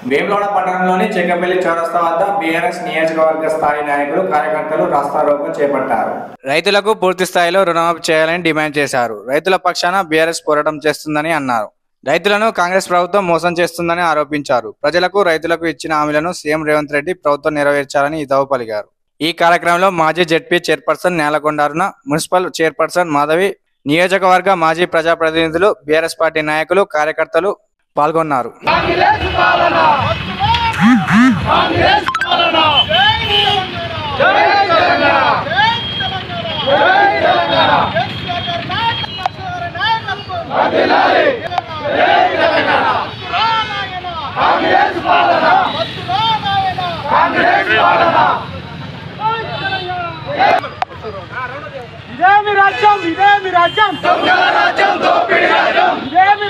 వేములవాడ పట్టణంలోని చెక్కపల్లి చౌరస్తా వద్ద బీఆర్ఎస్ నియోజకవర్గ స్థాయి నాయకులు కార్యకర్తలు రాస్తారోకో చేపట్టారు రైతులకు పూర్తి స్థాయిలో రుణమాఫీ చేయాలని డిమాండ్ చేశారు రైతుల పక్షాన బీఆర్ఎస్ పోరాటం చేస్తుందని అన్నారు రైతులను కాంగ్రెస్ ప్రభుత్వం మోసం చేస్తుందని ఆరోపించారు ప్రజలకు రైతులకు ఇచ్చిన హామీలను సీఎం రేవంత్ రెడ్డి ప్రభుత్వం నెరవేర్చాలని హితవు పలికారు ఈ కార్యక్రమంలో మాజీ ZP chairperson Nelakonda Aruna municipal chairperson Madhavi నియోజకవర్గ మాజీ ప్రజాప్రతినిధులు బీఆర్ఎస్ పార్టీ నాయకులు కార్యకర్తలు పాల్గొన్నారు ఇదేమి రాజ్యం ఇదేమి రాజ్యం ఇదేమి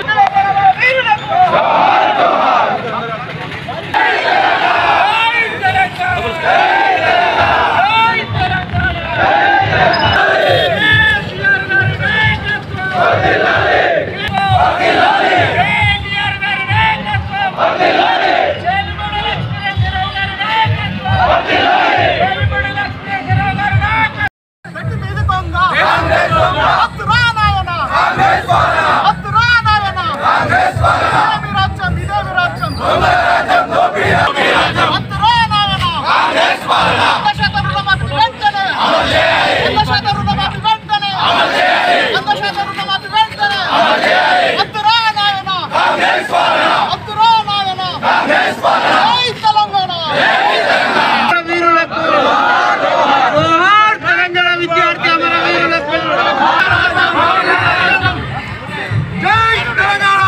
వీరులకు జోహార్ తెలంగాణ విద్యార్థి అమర వీరులకు జై తెలంగాణ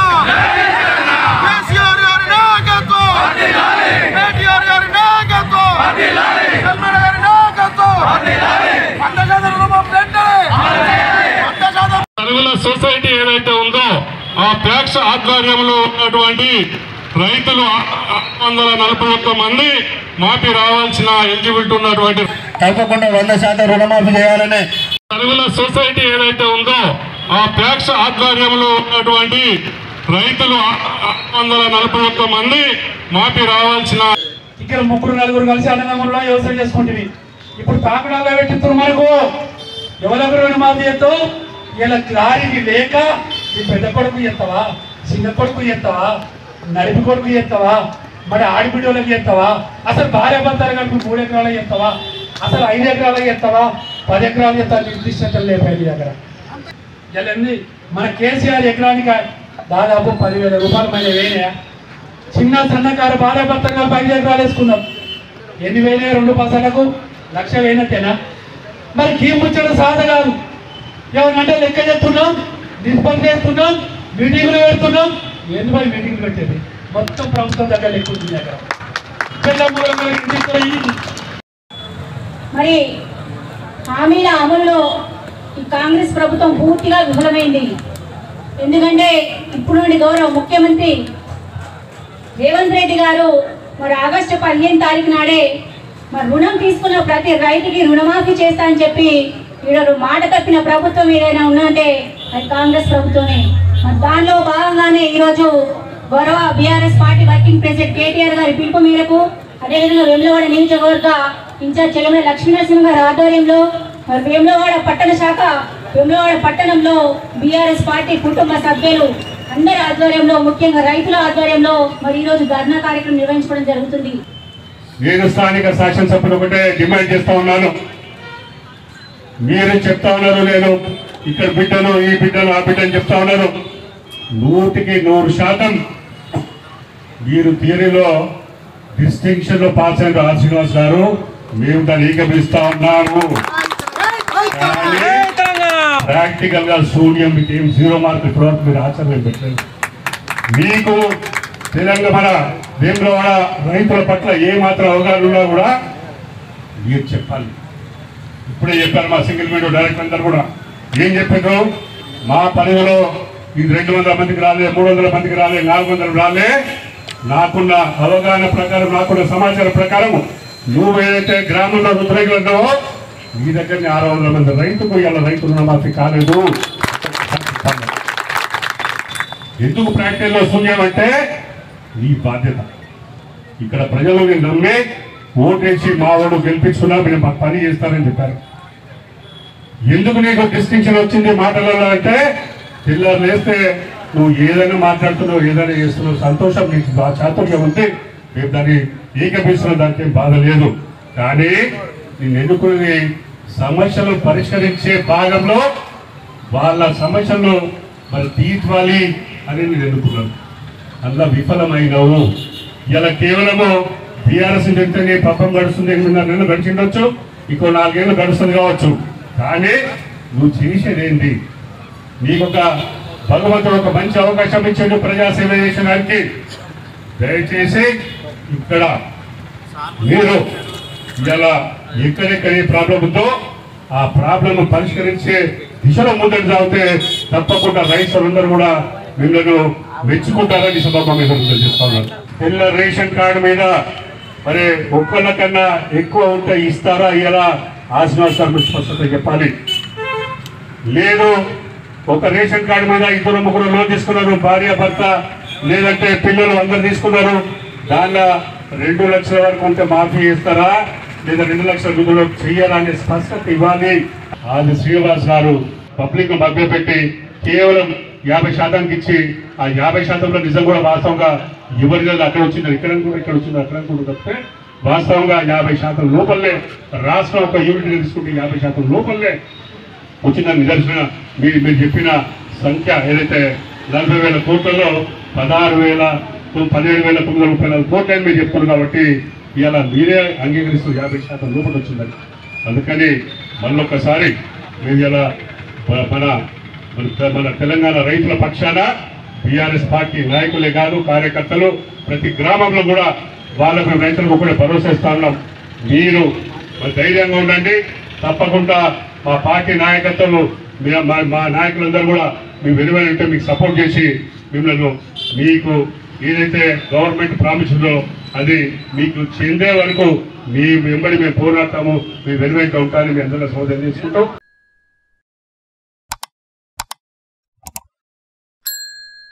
కేసీఆర్ గారి నాయకత్వం కేటీఆర్ గారి నాయకత్వం సల్మాన్ గారి నాయకత్వం వంద శాతం రుణమాఫీ వెంటనే వంద శాతం తరుగుల సొసైటీ ఏదైతే ఉందో ఆ ప్రేక్ష ఆధ్వర్యంలో ఉన్నటువంటి రైతులు ఆ- ఆరు వందల నలభై ఒక్క మంది మాఫీ రావాల్సిన ఎలిజిబిలిటీ ఉన్నటువంటి తప్పకుండా వంద శాతం రుణమాఫీ చేయాలని తరుగుల సొసైటీ ఏదైతే ఉందో ఆ ప్రేక్ష ఆధ్వర్యంలో ఉన్నటువంటి రైతులు ఆ- ఆరు వందల నలభై ఒక్క మంది మాఫీ రావాల్సిన ఇక్కడ ముగ్గురు నలుగురు కలిసి అన్నదమ్ముల్లో వ్యవసాయం చేసుకుంటుంది ఇప్పుడు తాకడాల్లో పెట్టిస్తారు మనకు ఎవరెవరు రుణమాఫీ చేస్తావు ఇలా క్లారిటీ లేక ఈ పెద్ద కొడుకు ఎత్తవా చిన్న కొడుకు ఎత్తవా నడిపి కొడుకు ఎత్తవా మరి ఆడిబిడ్డోళ్ళకి ఎత్తవా అసలు భార్య భర్తలు కలిపి మూడు ఎకరాలకు ఎత్తవా అసలు ఐదు ఎకరాలకు ఎత్తవా పది ఎకరాలు ఎత్తా నిర్దిష్టతలు లేపాయి దగ్గర ఇవన్నీ మన కేసీఆర్ ఎకరానికి దాదాపు పదివేల రూపాయలు మన వేయనా చిన్న సన్నకారు భార్య భర్తగా పది ఎకరాలు వేసుకున్నాం ఎన్ని వేలే రెండు పసలకు లక్ష వేయినట్టేనా మరి కీ ముచ్చడం సాధ కాదు ఏమనంటే లెక్క చేస్తున్నాం నిష్పత్తి చేస్తున్నాం మీటింగులు పెడుతున్నాం ఎన్ని మరి మీటింగ్లు పెట్టేది మొత్తం ప్రభుత్వం దగ్గర లెక్క ఉంటుంది అక్కడ పెద్ద మూలంగా ఇంటికి ఈ మరి హామీల అమలులో ఈ కాంగ్రెస్ ప్రభుత్వం పూర్తిగా విఫలమైంది ఎందుకంటే ఇప్పుడు నుండి గౌరవ ముఖ్యమంత్రి రేవంత్ రెడ్డి గారు మరి ఆగస్టు పదిహేను తారీఖు నాడే మరి రుణం తీసుకున్న ప్రతి రైతుకి రుణమాఫీ చేస్తా అని చెప్పి ఈడ మాట తప్పిన ప్రభుత్వం ఏదైనా ఉందంటే అది కాంగ్రెస్ ప్రభుత్వమే మరి దానిలో భాగంగానే ఈరోజు గౌరవ BRS party working president KTR గారి పిలుపు మేరకు అదేవిధంగా వేములవాడ నియోజకవర్గ ఇన్ఛార్జ్ చెలమల లక్ష్మీనరసింహ గారి ఆధ్వర్యంలో మరి వేములవాడ పట్టణ శాఖ వేములవాడ పట్టణంలో బీఆర్ఎస్ పార్టీ కుటుంబ సభ్యులు అందరి ఆధ్వర్యంలో ముఖ్యంగా రైతుల ఆధ్వర్యంలో మరి ఈరోజు ధర్నా కార్యక్రమం నిర్వహించుకోవడం జరుగుతుంది నేను స్థానిక శాసనసభ్యులు ఒకటే డిమాండ్ చేస్తా ఉన్నాను మీరు చెప్తా ఉన్నారు నేను ఇక్కడ బిడ్డను ఈ బిడ్డను ఆ బిడ్డను చెప్తా ఉన్నారు నూటికి నూరు శాతం మీరు థియరీలో డిస్టింక్షన్ లో పాస్ అయిన ఆర్ శ్రీనివాస్ గారు మేము దాన్ని ఏకపిస్తా ఉన్నాము కానీ ప్రాక్టికల్ గా శూన్యం మీకు ఏం జీరో మార్క్ ఇప్పటివరకు మీరు ఆచరణ పెట్టలేదు మీకు తెలంగాణ మన వేములవాడ రైతుల పట్ల ఏ మాత్రం అవగాహన ఉన్నా కూడా మీరు చెప్పాలి ఇప్పుడే చెప్పారు మా సింగిల్ విండో డైరెక్టర్ అందరు కూడా ఏం చెప్పారు మా పరిధిలో ఇది రెండు వందల మందికి రాలే మూడు వందల మందికి రాలే నాలుగు వందలు రాలే నాకున్న అవగాహన ప్రకారం నాకున్న సమాచారం ప్రకారం నువ్వు ఏదైతే గ్రామంలో రుద్రగిరిలో మీ దగ్గర ఆరు వందల మంది రైతుకు ఇలా రైతు రుణమాఫీ కాలేదు ఎందుకు ప్రాక్టీలో శూన్యం అంటే నీ బాధ్యత ఇక్కడ ప్రజలు నేను నమ్మి ఓటేసి మా వాడు గెలిపించుకున్నా మీరు మాకు పని చేస్తారని చెప్పారు ఎందుకు నీకు డిస్టింక్షన్ వచ్చింది మాటలలో అంటే పిల్లలు వేస్తే నువ్వు ఏదైనా మాట్లాడుతున్నావు ఏదైనా చేస్తున్నావు సంతోషం నీకు బా- చాతుర్యం ఉంటే రేపు దాన్ని ఏకపిస్తున్న దానికి ఏం బాధ లేదు కానీ నేను ఎన్నుకుని సమస్యలు పరిష్కరించే భాగంలో వాళ్ళ సమస్యలను మరి తీర్చాలి అని నేను ఎన్నుకున్నాను అందులో విఫలమైనవు ఇలా కేవలము బీఆర్ఎస్ చెప్తే పక్కన గడుస్తుంది ఎనిమిదిన్నర నెలలు గడిచిండొచ్చు ఇంకో నాలుగేళ్ళు గడుస్తుంది కావచ్చు కానీ నువ్వు చేసేది ఏంటి నీకు ఒక భగవంతుడు ఒక మంచి అవకాశం ఇచ్చాడు ప్రజాసేవ చేసడానికి దయచేసి ఇక్కడ మీరు ఇలా ఎక్కడెక్కడ ఏ ప్రాబ్లం ఉందో ఆ ప్రాబ్లం పరిష్కరించే దిశలో ముందడు సాగితే తప్పకుండా రైతులందరూ కూడా మిమ్మల్ని మెచ్చుకుంటారని సభ మీద చేస్తున్నారు పిల్ల రేషన్ కార్డు మీద మరి ఒక్కళ్ళ కన్నా ఎక్కువ ఉంటే ఇస్తారా ఇలా ఆశ్రమ సార్ మీరు స్పష్టత చెప్పాలి లేదు ఒక రేషన్ కార్డు మీద ఇద్దరు ముగ్గురు లోన్ తీసుకున్నారు భార్య భర్త లేదంటే పిల్లలు అందరు తీసుకున్నారు దానిలో రెండు లక్షల వరకు ఉంటే మాఫీ చేస్తారా లేదా రెండు లక్షల నిధులు చెయ్యాలా అనే స్పష్టత ఇవ్వాలి ఆది శ్రీనివాస్ గారు పబ్లిక్ మభ్యపెట్టి కేవలం యాభై శాతానికి ఇచ్చి ఆ యాభై శాతంలో నిజం కూడా వాస్తవంగా ఎవరి మీద అక్కడ వచ్చింది ఇక్కడ కూడా ఇక్కడ వచ్చింది అక్కడ కూడా తప్పితే వాస్తవంగా యాభై శాతం లోపలనే రాష్ట్రం ఒక యూనిట్ తీసుకుంటే యాభై శాతం లోపలనే వచ్చిన నిదర్శన మీరు మీరు చెప్పిన సంఖ్య ఏదైతే నలభై వేల కోట్లలో పదహారు వేల పదిహేడు వేల తొమ్మిది వందల ముప్పై నాలుగు కోట్లు అని మీరు చెప్తున్నారు కాబట్టి ఇలా మీరే అంగీకరిస్తూ యాభై శాతం లోపల వచ్చిందని అందుకని మళ్ళొక్కసారి మేము ఇలా మన మన- మన- మన తెలంగాణ రైతుల పక్షాన బీఆర్ఎస్ పార్టీ నాయకులే కాదు కార్యకర్తలు ప్రతి గ్రామంలో కూడా వాళ్ళకు రైతులకు కూడా భరోసా ఇస్తా ఉన్నాం మీరు మరి ధైర్యంగా ఉండండి తప్పకుండా మా పార్టీ నాయకత్వం మీ- మా మా నాయకులందరూ కూడా మీ వెలువని ఉంటే మీకు సపోర్ట్ చేసి మిమ్మల్ని మీకు ఏదైతే గవర్నమెంట్ ప్రామిస్ ఉందో అది మీకు చెందే వరకు మీ వెంబడి మేము పోరాడతాము మీ వెలువెంట ఉంటామని మీ అందరూ సోదరు చేసుకుంటాం